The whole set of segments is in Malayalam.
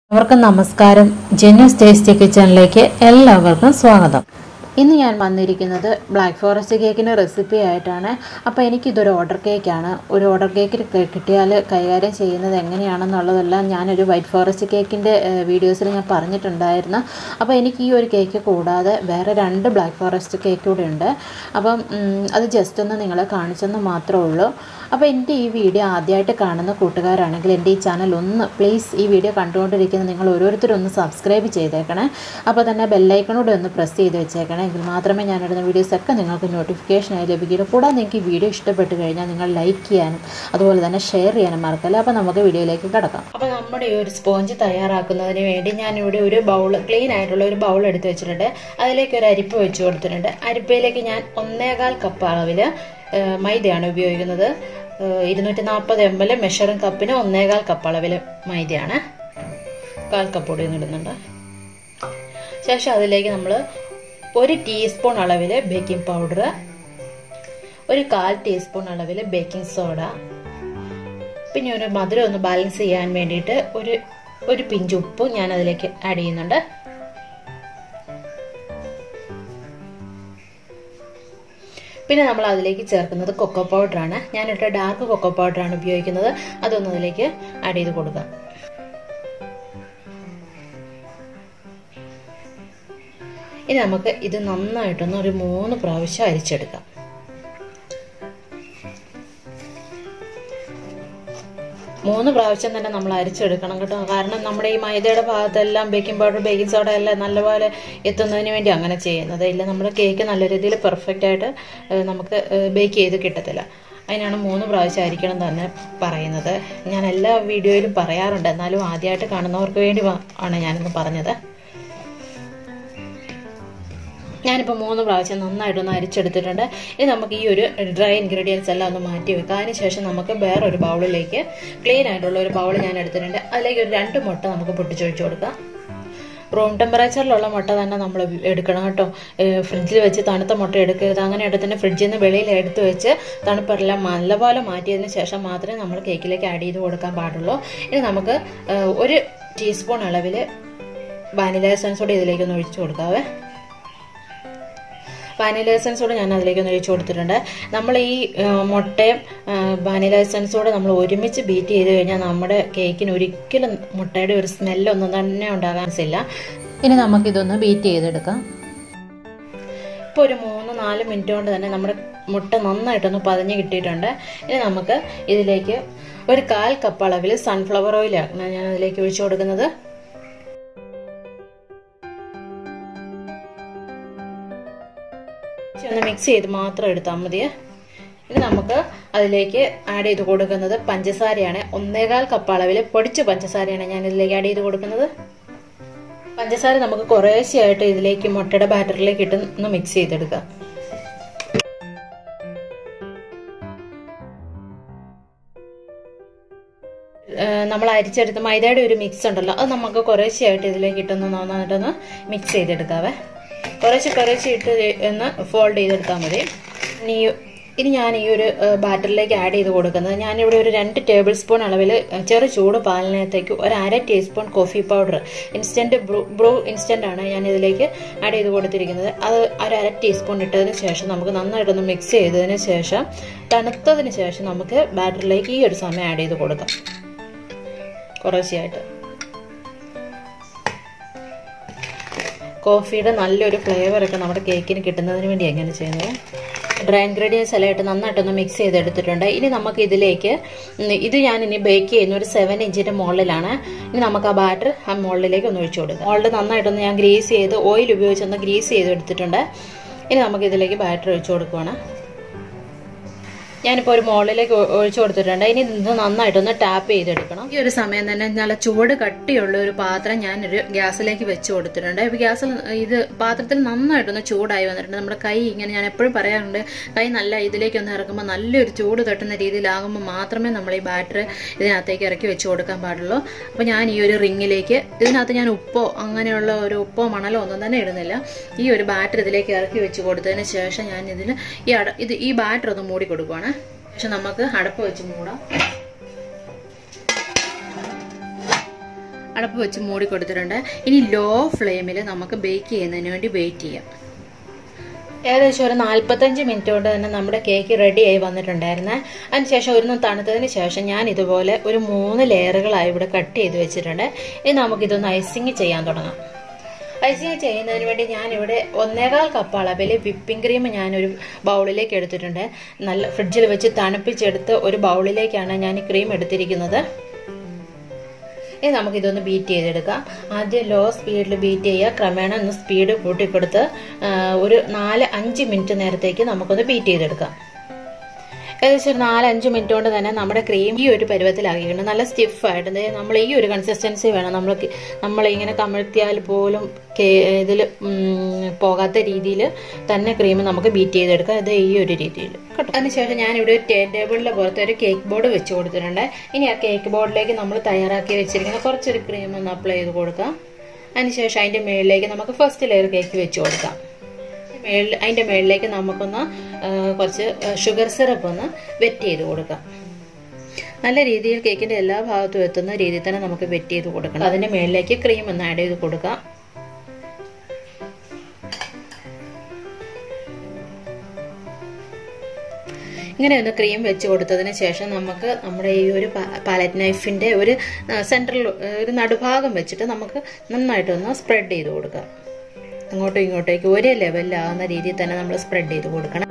എല്ലാവർക്കും നമസ്കാരം ജെന്യൂസ് ടേസ്റ്റി കിച്ചണിലേക്ക് എല്ലാവർക്കും സ്വാഗതം ഇന്ന് ഞാൻ വന്നിരിക്കുന്നത് ബ്ലാക്ക് ഫോറസ്റ്റ് കേക്കിൻ്റെ റെസിപ്പി ആയിട്ടാണ് അപ്പോൾ എനിക്കിതൊരു ഓർഡർ കേക്കാണ് ഒരു ഓർഡർ കേക്ക് കിട്ടിയാൽ കൈകാര്യം ചെയ്യുന്നത് എങ്ങനെയാണെന്നുള്ളതെല്ലാം ഞാനൊരു വൈറ്റ് ഫോറസ്റ്റ് കേക്കിൻ്റെ വീഡിയോസിൽ ഞാൻ പറഞ്ഞിട്ടുണ്ടായിരുന്നു അപ്പോൾ എനിക്ക് ഈ ഒരു കേക്ക് കൂടാതെ വേറെ രണ്ട് ബ്ലാക്ക് ഫോറസ്റ്റ് കേക്ക് കൂടെ ഉണ്ട് അപ്പം ഉം, അത് ജസ്റ്റ് ഒന്ന് നിങ്ങളെ കാണിച്ചെന്ന് മാത്രമേ ഉള്ളൂ അപ്പോൾ എൻ്റെ ഈ വീഡിയോ ആദ്യമായിട്ട് കാണുന്ന കൂട്ടുകാരാണെങ്കിൽ എൻ്റെ ഈ ചാനൽ ഒന്ന് പ്ലീസ് ഈ വീഡിയോ കണ്ടുകൊണ്ടിരിക്കുന്ന നിങ്ങൾ ഓരോരുത്തരും ഒന്ന് സബ്സ്ക്രൈബ് ചെയ്തേക്കണേ അപ്പോൾ തന്നെ ബെല്ലൈക്കണൂടെ ഒന്ന് പ്രസ് ചെയ്ത് വെച്ചേക്കണേ എങ്കിൽ മാത്രമേ ഞാനിടുന്ന വീഡിയോസൊക്കെ നിങ്ങൾക്ക് നോട്ടിഫിക്കേഷനായി ലഭിക്കുകയുള്ളൂ കൂടാതെ നിങ്ങൾക്ക് ഈ വീഡിയോ ഇഷ്ടപ്പെട്ട് കഴിഞ്ഞാൽ നിങ്ങൾ ലൈക്ക് ചെയ്യാനും അതുപോലെ തന്നെ ഷെയർ ചെയ്യാനും മറക്കല്ല അപ്പോൾ നമുക്ക് വീഡിയോയിലേക്ക് കിടക്കാം അപ്പോൾ നമ്മുടെ ഈ ഒരു സ്പോഞ്ച് തയ്യാറാക്കുന്നതിന് വേണ്ടി ഞാനിവിടെ ഒരു ബൗൾ ക്ലീൻ ആയിട്ടുള്ള ഒരു ബൗൾ എടുത്ത് വെച്ചിട്ടുണ്ട് അതിലേക്ക് ഒരു അരിപ്പ് വെച്ച് കൊടുത്തിട്ടുണ്ട് അരിപ്പയിലേക്ക് ഞാൻ ഒന്നേകാൽ കപ്പ് അളവിൽ മൈദയാണ് ഉപയോഗിക്കുന്നത് ഇരുന്നൂറ്റി നാൽപ്പത് എം എൽ മെഷറിംഗ് കപ്പിന് ഒന്നേകാൽ കപ്പ് അളവിൽ മൈദയാണ് കാൽ കപ്പ് പൊടി ഇടുന്നുണ്ട് ശേഷം അതിലേക്ക് നമ്മൾ ഒരു ടീസ്പൂൺ അളവിൽ ബേക്കിംഗ് പൗഡർ ഒരു കാൽ ടീസ്പൂൺ അളവിൽ ബേക്കിംഗ് സോഡ പിന്നെ ഒരു മധുരം ഒന്ന് ബാലൻസ് ചെയ്യാൻ വേണ്ടിയിട്ട് ഒരു ഒരു പിഞ്ച് ഉപ്പ് ഞാൻ അതിലേക്ക് ആഡ് ചെയ്യുന്നുണ്ട് പിന്നെ നമ്മൾ അതിലേക്ക് ചേർക്കുന്നത് കൊക്കോ പൗഡറാണ് ഞാനിട്ട് ഡാർക്ക് കൊക്കോ പൗഡറാണ് ഉപയോഗിക്കുന്നത് അതൊന്ന് അതിലേക്ക് ആഡ് ചെയ്ത് കൊടുക്കാം ഇനി നമുക്ക് ഇത് നന്നായിട്ടൊന്ന് ഒരു മൂന്ന് പ്രാവശ്യം അരിച്ചെടുക്കാം മൂന്ന് പ്രാവശ്യം തന്നെ നമ്മൾ അരിച്ചെടുക്കണം കേട്ടോ കാരണം നമ്മുടെ ഈ മൈദയുടെ ഭാഗത്തെല്ലാം ബേക്കിംഗ് പൗഡർ ബേക്കിംഗ് സോഡ എല്ലാം നല്ലപോലെ എത്തുന്നതിന് വേണ്ടി അങ്ങനെ ചെയ്യുന്നത് ഇല്ല നമ്മുടെ കേക്ക് നല്ല രീതിയിൽ പെർഫെക്റ്റ് ആയിട്ട് ഏഹ്, നമുക്ക് ബേക്ക് ചെയ്ത് കിട്ടത്തില്ല അതിനാണ് മൂന്ന് പ്രാവശ്യം ആയിരിക്കണം തന്നെ പറയുന്നത് ഞാൻ എല്ലാ വീഡിയോയിലും പറയാറുണ്ട് എന്നാലും ആദ്യമായിട്ട് കാണുന്നവർക്ക് വേണ്ടി വ- ആണ് ഞാനിന്ന് പറഞ്ഞത് ഞാനിപ്പോൾ മൂന്ന് പ്രാവശ്യം നന്നായിട്ടൊന്ന് അരിച്ചെടുത്തിട്ടുണ്ട് ഇനി നമുക്ക് ഈ ഒരു ഡ്രൈ ഇൻഗ്രീഡിയൻസ് എല്ലാം ഒന്ന് മാറ്റി വെക്കാം അതിനുശേഷം നമുക്ക് വേറൊരു ബൗളിലേക്ക് ക്ലീൻ ആയിട്ടുള്ള ഒരു ബൗൾ ഞാൻ എടുത്തിട്ടുണ്ട് അതിലേക്ക് ഒരു രണ്ട് മുട്ട നമുക്ക് പൊട്ടിച്ചൊഴിച്ചു കൊടുക്കാം റൂം ടെമ്പറേച്ചറിലുള്ള മുട്ട തന്നെ നമ്മൾ എടുക്കണം കേട്ടോ ഫ്രിഡ്ജിൽ വെച്ച് തണുത്ത മുട്ട എടുക്കരുത് അങ്ങനെ എടുത്തിട്ട് ഫ്രിഡ്ജിൽ നിന്ന് വെളിയിൽ എടുത്ത് വെച്ച് തണുപ്പെല്ലാം നല്ലപോലെ മാറ്റിയതിന് ശേഷം മാത്രമേ നമ്മൾ കേക്കിലേക്ക് ആഡ് ചെയ്ത് കൊടുക്കാൻ പാടുള്ളൂ ഇനി നമുക്ക് ഏഹ്, ഒരു ടീസ്പൂൺ അളവിൽ വാനില എസൻസ് കൂടി ഇതിലേക്ക് ഒന്ന് ഒഴിച്ചു കൊടുക്കാവേ വാനില എസൻസ് കൂടെ ഞാൻ അതിലേക്ക് ഒന്ന് ഒഴിച്ചു കൊടുത്തിട്ടുണ്ട് നമ്മൾ ഈ ആ, മുട്ടയും ആ, വാനില എസൻസ് കൂടെ നമ്മൾ ഒരുമിച്ച് ബീറ്റ് ചെയ്ത് കഴിഞ്ഞാൽ നമ്മുടെ കേക്കിന് ഒരിക്കലും മുട്ടയുടെ ഒരു സ്മെല്ലൊന്നും തന്നെ ഉണ്ടാകാനില്ല ഇനി നമുക്കിതൊന്ന് ബീറ്റ് ചെയ്തെടുക്കാം ഇപ്പോൾ ഒരു മൂന്ന് നാല് മിനിറ്റ് കൊണ്ട് തന്നെ നമ്മുടെ മുട്ട നന്നായിട്ടൊന്ന് പതഞ്ഞ് കിട്ടിയിട്ടുണ്ട് ഇനി നമുക്ക് ഇതിലേക്ക് ഒരു കാൽ കപ്പ് അളവിൽ സൺഫ്ലവർ ഓയിലാണ് ഞാൻ അതിലേക്ക് ഒഴിച്ചു കൊടുക്കുന്നത് ഒന്ന് മിക്സ് ചെയ്ത് മാത്രം എടുത്താൽ മതി ഇനി നമുക്ക് അതിലേക്ക് ആഡ് ചെയ്ത് കൊടുക്കുന്നത് പഞ്ചസാരയാണ് ഒന്നേകാൽ കപ്പ് അളവിൽ പൊടിച്ച പഞ്ചസാരയാണ് ഞാൻ ഇതിലേക്ക് ആഡ് ചെയ്ത് കൊടുക്കുന്നത് പഞ്ചസാര നമുക്ക് കുറേശ്ശെയായിട്ട് ഇതിലേക്ക് മുട്ടയുടെ ബാറ്ററിലേക്ക് ഇട്ട് ഒന്ന് മിക്സ് ചെയ്തെടുക്കാം ഏഹ് നമ്മൾ അരിച്ചെടുത്ത മൈദയുടെ ഒരു മിക്സ് ഉണ്ടല്ലോ അത് നമുക്ക് കുറേശ്ശെയായിട്ട് ഇതിലേക്ക് ഇട്ടൊന്ന് നന്നായിട്ടൊന്ന് മിക്സ് ചെയ്തെടുക്കാവേ കുറേശ്ശെ കുറേശ്ശെ ഇട്ട് ഒന്ന് ഫോൾഡ് ചെയ്തെടുത്താൽ മതി ഇനി ഇനി ഞാൻ ഈ ഒരു ഏഹ്, ബാറ്ററിലേക്ക് ആഡ് ചെയ്ത് കൊടുക്കുന്നത് ഞാനിവിടെ ഒരു രണ്ട് ടേബിൾ സ്പൂൺ അളവിൽ ഏഹ്, ചെറു ചൂട് പാലിനകത്തേക്ക് ഒരു അര teaspoon coffee powder instant Bru Bru instant ആണ് ഞാൻ ഇതിലേക്ക് ആഡ് ചെയ്ത് കൊടുത്തിരിക്കുന്നത് അത് ഒരു അര ടീസ്പൂൺ ഇട്ടതിന് ശേഷം നമുക്ക് നന്നായിട്ടൊന്ന് മിക്സ് ചെയ്തതിന് ശേഷം തണുത്തതിന് ശേഷം നമുക്ക് ബാറ്ററിലേക്ക് ഈ ഒരു സമയം ആഡ് ചെയ്ത് കൊടുക്കാം കുറേശ്ശെയായിട്ട് കോഫിയുടെ നല്ലൊരു ഫ്ലേവർ ഒക്കെ നമ്മുടെ കേക്കിന് കിട്ടുന്നതിന് വേണ്ടി എങ്ങനെ ചെയ്യുന്നത് ഡ്രൈ ഇൻഗ്രീഡിയൻസ് എല്ലാം ഇട്ട് നന്നായിട്ടൊന്ന് മിക്സ് ചെയ്തെടുത്തിട്ടുണ്ട് ഇനി നമുക്ക് ഇതിലേക്ക് ഉം, ഇത് ഞാൻ ഇനി ബേക്ക് ചെയ്യുന്ന ഒരു സെവൻ ഇഞ്ചിന്റെ മുകളിലാണ് ഇനി നമുക്ക് ആ ബാറ്റർ ആ മുകളിലേക്ക് ഒന്ന് ഒഴിച്ചു കൊടുക്കാം മുകളിൽ നന്നായിട്ടൊന്ന് ഞാൻ ഗ്രീസ് ചെയ്ത് ഓയിൽ ഉപയോഗിച്ചൊന്ന് ഗ്രീസ് ചെയ്ത് എടുത്തിട്ടുണ്ട് ഇനി നമുക്ക് ഇതിലേക്ക് ബാറ്റർ ഒഴിച്ചു കൊടുക്കുവാണ് ഞാനിപ്പോൾ ഒരു മുകളിലേക്ക് ഒ- ഒഴിച്ചു കൊടുത്തിട്ടുണ്ട് ഇനി ഇത് നന്നായിട്ടൊന്ന് ടാപ്പ് ചെയ്തെടുക്കണം ഈ ഒരു സമയം തന്നെ നല്ല ചൂട് കട്ടിയുള്ള ഒരു പാത്രം ഞാനൊരു ഗ്യാസിലേക്ക് വെച്ച് കൊടുത്തിട്ടുണ്ട് ഇപ്പോൾ ഗ്യാസിൽ ഇത് പാത്രത്തിൽ നന്നായിട്ടൊന്ന് ചൂടായി വന്നിട്ടുണ്ട് നമ്മുടെ കൈ ഇങ്ങനെ ഞാൻ എപ്പോഴും പറയാറുണ്ട് കൈ നല്ല ഇതിലേക്ക് ഒന്ന് ഇറക്കുമ്പോൾ നല്ലൊരു ചൂട് തട്ടുന്ന രീതിയിലാകുമ്പോൾ മാത്രമേ നമ്മൾ ഈ ബാറ്റർ ഇതിനകത്തേക്ക് ഇറക്കി വെച്ച് കൊടുക്കാൻ പാടുള്ളൂ അപ്പോൾ ഞാൻ ഈ ഒരു റിങ്ങിലേക്ക് ഇതിനകത്ത് ഞാൻ ഉപ്പോ അങ്ങനെയുള്ള ഒരു ഉപ്പോ മണലോ ഒന്നും തന്നെ ഇടുന്നില്ല ഈ ഒരു ബാറ്റർ ഇതിലേക്ക് ഇറക്കി വെച്ച് കൊടുത്തതിന് ശേഷം ഞാൻ ഇതിൽ ഈ അട ഇത് ഈ ബാറ്റർ ഒന്ന് മൂടി കൊടുക്കുവാണ് ശേഷം നമുക്ക് അടപ്പ് വെച്ച് മൂടാം അടപ്പ് വെച്ച് മൂടി കൊടുത്തിട്ടുണ്ട് ഇനി ലോ ഫ്ലെയിമിൽ നമുക്ക് ബേക്ക് ചെയ്യുന്നതിന് വേണ്ടി വെയിറ്റ് ചെയ്യാം ഏകദേശം ഒരു നാൽപ്പത്തഞ്ച് മിനിറ്റ് കൊണ്ട് തന്നെ നമ്മുടെ കേക്ക് റെഡി ആയി വന്നിട്ടുണ്ടായിരുന്നേ അതിനുശേഷം ഒരു തണുത്തതിന് ശേഷം ഞാൻ ഇതുപോലെ ഒരു മൂന്ന് ലെയറുകളായി ഇവിടെ കട്ട് ചെയ്ത് വെച്ചിട്ടുണ്ട് ഇനി നമുക്കിതൊന്ന് ഐസിങ് ചെയ്യാൻ തുടങ്ങാം ഐസിങ് ചെയ്യുന്നതിന് വേണ്ടി ഞാനിവിടെ ഒന്നേകാൽ കപ്പ് അളവിൽ വിപ്പിംഗ് ക്രീം ഞാനൊരു ബൗളിലേക്ക് എടുത്തിട്ടുണ്ട് നല്ല ഫ്രിഡ്ജിൽ വെച്ച് തണുപ്പിച്ചെടുത്ത് ഒരു ബൗളിലേക്കാണ് ഞാൻ ഈ ക്രീം എടുത്തിരിക്കുന്നത് ഇനി നമുക്കിതൊന്ന് ബീറ്റ് ചെയ്തെടുക്കാം ആദ്യം ലോ സ്പീഡിൽ ബീറ്റ് ചെയ്യുക ക്രമേണ ഒന്ന് സ്പീഡ് കൂട്ടിക്കൊടുത്ത് ഒരു നാല് അഞ്ച് മിനിറ്റ് നേരത്തേക്ക് നമുക്കൊന്ന് ബീറ്റ് ചെയ്തെടുക്കാം ഏകദേശം ഒരു നാലഞ്ച് മിനിറ്റ് കൊണ്ട് തന്നെ നമ്മുടെ ക്രീം ഈ ഒരു പരുവത്തിലാക്കിയിട്ടുണ്ട് നല്ല സ്റ്റിഫായിട്ട് നമ്മൾ ഈ ഒരു കൺസിസ്റ്റൻസി വേണം നമ്മൾ നമ്മൾ ഇങ്ങനെ കമഴ്ത്തിയാൽ പോലും ഇതിൽ പോകാത്ത രീതിയിൽ തന്നെ ക്രീം നമുക്ക് ബീറ്റ് ചെയ്തെടുക്കാം ഇത് ഈ ഒരു രീതിയിൽ കേട്ടോ അതിനുശേഷം ഞാനിവിടെ ഒരു ടേബിളിൻ്റെ പുറത്ത് ഒരു കേക്ക് ബോർഡ് വെച്ച് കൊടുത്തിട്ടുണ്ട് ഇനി ആ കേക്ക് ബോർഡിലേക്ക് നമ്മൾ തയ്യാറാക്കി വെച്ചിരിക്കുന്ന കുറച്ചൊരു ക്രീം ഒന്ന് അപ്ലൈ ചെയ്ത് കൊടുക്കാം അതിനുശേഷം അതിൻ്റെ മുകളിലേക്ക് നമുക്ക് ഫസ്റ്റ് ലെയർ കേക്ക് വെച്ച് കൊടുക്കാം മേളിൽ അതിൻ്റെ മുകളിലേക്ക് നമുക്കൊന്ന് കുറച്ച് ഷുഗർ സിറപ്പ് ഒന്ന് വെറ്റ് ചെയ്ത് കൊടുക്കാം നല്ല രീതിയിൽ കേക്കിൻ്റെ എല്ലാ ഭാഗത്തും എത്തുന്ന രീതിയിൽ തന്നെ നമുക്ക് വെറ്റ് ചെയ്ത് കൊടുക്കണം അതിൻ്റെ മുകളിലേക്ക് ക്രീം ഒന്ന് ആഡ് ചെയ്ത് കൊടുക്കാം ഇങ്ങനെ ഒന്ന് ക്രീം വെച്ച് കൊടുത്തതിന് ശേഷം നമുക്ക് നമ്മുടെ ഈ ഒരു പാലറ്റ് നൈഫിൻ്റെ ഒരു സെൻട്രൽ ഒരു നടുഭാഗം വെച്ചിട്ട് നമുക്ക് നന്നായിട്ടൊന്ന് സ്പ്രെഡ് ചെയ്ത് കൊടുക്കാം അങ്ങോട്ടും ഇങ്ങോട്ടേക്ക് ഒരേ ലെവലിലാവുന്ന രീതിയിൽ തന്നെ നമ്മൾ സ്പ്രെഡ് ചെയ്ത് കൊടുക്കണം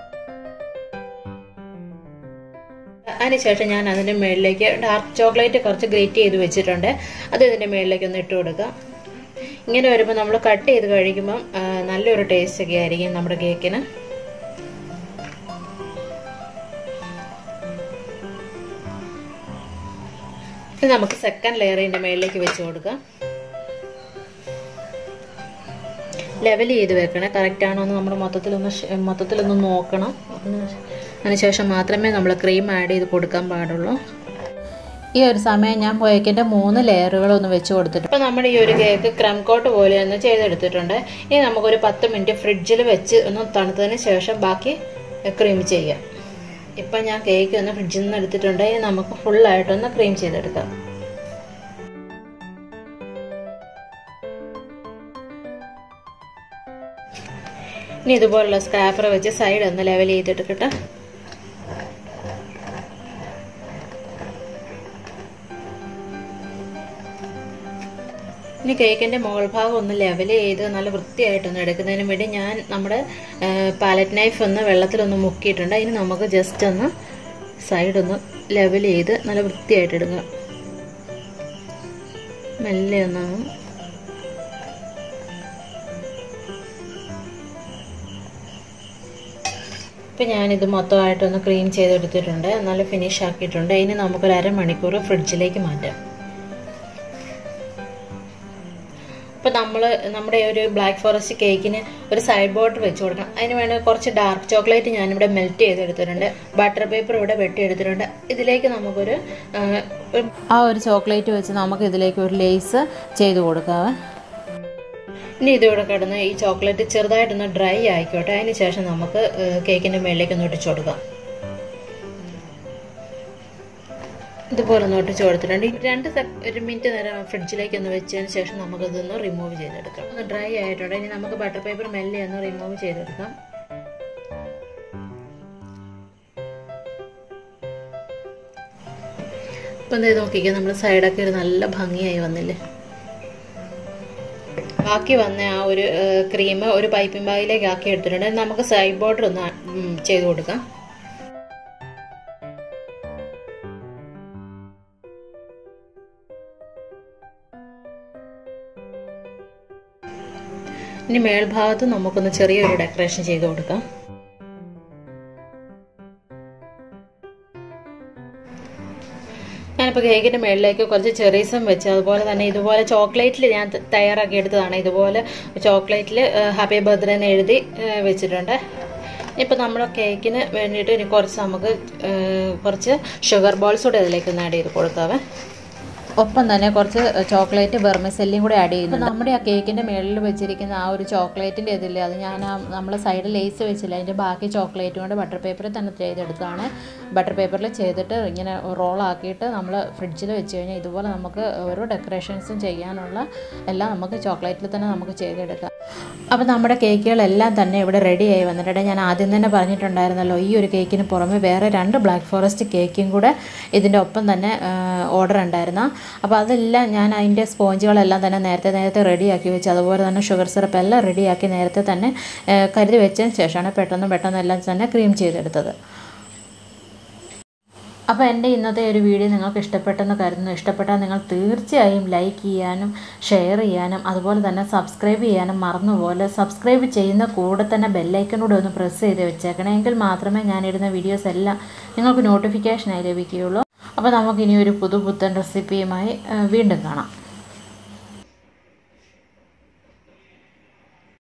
അതിനുശേഷം ഞാൻ അതിൻ്റെ മുകളിലേക്ക് ഡാർക്ക് ചോക്ലേറ്റ് കുറച്ച് ഗ്രേറ്റ് ചെയ്ത് വെച്ചിട്ടുണ്ട് അത് ഇതിൻ്റെ മുകളിലേക്ക് ഒന്ന് ഇട്ട് കൊടുക്കാം ഇങ്ങനെ വരുമ്പോൾ നമ്മൾ കട്ട് ചെയ്ത് കഴിക്കുമ്പം നല്ലൊരു ടേസ്റ്റ് ഒക്കെ ആയിരിക്കും നമ്മുടെ കേക്കിന് ഇത് നമുക്ക് സെക്കൻഡ് ലെയറിൻ്റെ മുകളിലേക്ക് വെച്ച് കൊടുക്കാം ലെവൽ ചെയ്ത് വെക്കണേ കറക്റ്റ് ആണോ എന്ന് നമ്മൾ മൊത്തത്തിലൊന്ന് മൊത്തത്തിലൊന്ന് നോക്കണം അതിനുശേഷം മാത്രമേ നമ്മൾ ക്രീം ആഡ് ചെയ്ത് കൊടുക്കാൻ പാടുള്ളൂ ഈ ഒരു സമയം ഞാൻ കേക്കിൻ്റെ മൂന്ന് ലെയറുകൾ ഒന്ന് വെച്ച് കൊടുത്തിട്ടുണ്ട് അപ്പോൾ നമ്മുടെ ഈ ഒരു കേക്ക് ക്രം കോട്ട് പോലെ ഒന്ന് ചെയ്തെടുത്തിട്ടുണ്ട് ഇനി നമുക്കൊരു പത്ത് മിനിറ്റ് ഫ്രിഡ്ജിൽ വെച്ച് ഒന്ന് തണുത്തതിന് ശേഷം ബാക്കി ക്രീം ചെയ്യാം ഇപ്പം ഞാൻ കേക്ക് ഒന്ന് ഫ്രിഡ്ജിൽ നിന്ന് എടുത്തിട്ടുണ്ട് ഇനി നമുക്ക് ഫുള്ളായിട്ടൊന്ന് ക്രീം ചെയ്തെടുക്കാം ഇനി ഇതുപോലുള്ള സ്ക്രാപ്പർ വെച്ച് സൈഡ് ഒന്ന് ലെവൽ ചെയ്തെടുക്കട്ടെ ഇനി കേക്കിൻ്റെ മുകൾ ഭാഗം ഒന്ന് ലെവൽ ചെയ്ത് നല്ല വൃത്തിയായിട്ടൊന്ന് എടുക്കുന്നതിന് വേണ്ടി ഞാൻ നമ്മുടെ പാലറ്റ് നൈഫ് ഒന്ന് വെള്ളത്തിലൊന്ന് മുക്കിയിട്ടുണ്ട് ഇനി നമുക്ക് ജസ്റ്റ് ഒന്ന് സൈഡ് ഒന്ന് ലെവൽ ചെയ്ത് നല്ല വൃത്തിയായിട്ട് എടുക്കുക മെല്ലെ ഒന്നാകും ഇപ്പം ഞാനിത് മൊത്തമായിട്ടൊന്ന് ക്ലീൻ ചെയ്തെടുത്തിട്ടുണ്ട് നല്ല ഫിനിഷ് ആക്കിയിട്ടുണ്ട് ഇനി നമുക്കൊരു അരമണിക്കൂർ ഫ്രിഡ്ജിലേക്ക് മാറ്റാം ഇപ്പോൾ നമ്മൾ നമ്മുടെ ഒരു ബ്ലാക്ക് ഫോറസ്റ്റ് കേക്കിന് ഒരു സൈഡ് ബോർഡർ വെച്ച് കൊടുക്കണം അതിന് വേണ്ടി കുറച്ച് ഡാർക്ക് ചോക്ലേറ്റ് ഞാനിവിടെ മെൽറ്റ് ചെയ്തെടുത്തിട്ടുണ്ട് ബട്ടർ പേപ്പർ ഇവിടെ വെട്ടിയെടുത്തിട്ടുണ്ട് ഇതിലേക്ക് നമുക്കൊരു ആ ഒരു ചോക്ലേറ്റ് വെച്ച് നമുക്ക് ഇതിലേക്ക് ഒരു ലേസ് ചെയ്ത് കൊടുക്കാം ഇനി ഇതിവിടെ കിടന്ന് ഈ ചോക്ലേറ്റ് ചെറുതായിട്ടൊന്ന് ഡ്രൈ ആയിക്കോട്ടെ അതിന് ശേഷം നമുക്ക് കേക്കിൻ്റെ മുകളിലേക്ക് ഒന്ന് ഒട്ടിച്ചു കൊടുക്കാം ഇതുപോലെ ഒന്ന് ഒട്ടിച്ചു കൊടുത്തിട്ടുണ്ട് രണ്ട് ഒരു മിനിറ്റ് നേരം ഫ്രിഡ്ജിലേക്ക് ഒന്ന് വെച്ചതിന് ശേഷം നമുക്കിതൊന്ന് റിമൂവ് ചെയ്തെടുക്കാം ഒന്ന് ഡ്രൈ ആയിട്ടുണ്ട് ഇനി നമുക്ക് ബട്ടർ പേപ്പർ മെല്ലെ ഒന്ന് റിമൂവ് ചെയ്തെടുക്കാം ഇപ്പം ഇത് നോക്കിക്കുക നമ്മൾ സൈഡൊക്കെ ഒരു നല്ല ഭംഗിയായി വന്നില്ലേ ബാക്കി വന്ന ആ ഒരു ക്രീം ഒരു പൈപ്പിംഗ് ബാഗിലേക്ക് ആക്കി എടുത്തിട്ടുണ്ട് നമുക്ക് സൈഡ് ബോർഡർ ഒന്ന് ചെയ്ത് കൊടുക്കാം ഇനി മേൽഭാഗത്ത് നമുക്കൊന്ന് ചെറിയൊരു ഡെക്കറേഷൻ ചെയ്ത് കൊടുക്കാം ഞാനിപ്പോൾ കേക്കിൻ്റെ മുകളിലേക്ക് കുറച്ച് ചെറീസും വെച്ച് അതുപോലെ തന്നെ ഇതുപോലെ ചോക്ലേറ്റിൽ ഞാൻ തയ്യാറാക്കി എടുത്തതാണ് ഇതുപോലെ ചോക്ലേറ്റിൽ ഹാപ്പി ബർത്ത്ഡേ എന്ന് എഴുതി വെച്ചിട്ടുണ്ട് ഇപ്പോൾ നമ്മൾ കേക്കിന് വേണ്ടിയിട്ട് ഇനി കുറച്ച് നമുക്ക് കുറച്ച് ഷുഗർ ബോൾസ് കൂടെ അതിലേക്ക് ഒന്ന് ആഡ് ചെയ്ത് കൊടുക്കാവേ ഒപ്പം തന്നെ കുറച്ച് ചോക്ലേറ്റ് വെർമിസെല്ലിയും കൂടെ ആഡ് ചെയ്യുന്നു നമ്മുടെ ആ കേക്കിൻ്റെ മുകളിൽ വെച്ചിരിക്കുന്ന ആ ഒരു ചോക്ലേറ്റിൻ്റെ ഇതില്ലേ അത് ഞാൻ ആ നമ്മൾ സൈഡിൽ ലേസ് വെച്ചില്ല അതിൻ്റെ ബാക്കി ചോക്ലേറ്റ് കൊണ്ട് ബട്ടർ പേപ്പറിൽ തന്നെ ചെയ്തെടുക്കുകയാണ് ബട്ടർ പേപ്പറിൽ ചെയ്തിട്ട് ഇങ്ങനെ റോളാക്കിയിട്ട് നമ്മൾ ഫ്രിഡ്ജിൽ വെച്ച് കഴിഞ്ഞാൽ ഇതുപോലെ നമുക്ക് ഓരോ ഡെക്കറേഷൻസും ചെയ്യാനുള്ള എല്ലാം നമുക്ക് ചോക്ലേറ്റിൽ തന്നെ നമുക്ക് ചെയ്തെടുക്കാം അപ്പോൾ നമ്മുടെ കേക്കുകളെല്ലാം തന്നെ ഇവിടെ റെഡി ആയി വന്നിട്ടുണ്ട് ഞാൻ ആദ്യം തന്നെ പറഞ്ഞിട്ടുണ്ടായിരുന്നല്ലോ ഈ ഒരു കേക്കിന് പുറമെ വേറെ രണ്ട് ബ്ലാക്ക് ഫോറസ്റ്റ് കേക്കും കൂടെ ഇതിൻ്റെ ഒപ്പം തന്നെ ഓർഡർ ഉണ്ടായിരുന്നു അപ്പോൾ അതെല്ലാം ഞാൻ അതിൻ്റെ സ്പോഞ്ചുകളെല്ലാം തന്നെ നേരത്തെ നേരത്തെ റെഡിയാക്കി വെച്ച് അതുപോലെ തന്നെ ഷുഗർ സിറപ്പ് എല്ലാം റെഡിയാക്കി നേരത്തെ തന്നെ ആ, കരുതി വെച്ചതിന് ശേഷമാണ് പെട്ടെന്ന് പെട്ടെന്ന് എല്ലാം തന്നെ ക്രീം ചെയ്തെടുത്തത് അപ്പോൾ എൻ്റെ ഇന്നത്തെ ഒരു വീഡിയോ നിങ്ങൾക്ക് ഇഷ്ടപ്പെട്ടെന്ന് കരുതുന്നു ഇഷ്ടപ്പെട്ടാൽ നിങ്ങൾ തീർച്ചയായും ലൈക്ക് ചെയ്യാനും ഷെയർ ചെയ്യാനും അതുപോലെ തന്നെ സബ്സ്ക്രൈബ് ചെയ്യാനും മറന്നുപോലെ സബ്സ്ക്രൈബ് ചെയ്യുന്ന കൂടെ തന്നെ ബെല്ലൈക്കനൂടെ ഒന്ന് പ്രസ് ചെയ്ത് വെച്ചേക്കണം എങ്കിൽ മാത്രമേ ഞാനിടുന്ന വീഡിയോസ് എല്ലാം നിങ്ങൾക്ക് നോട്ടിഫിക്കേഷനായി ലഭിക്കുകയുള്ളൂ അപ്പോൾ നമുക്കിനി ഒരു പുതു പുത്തൻ റെസിപ്പിയുമായി ആ, വീണ്ടും കാണാം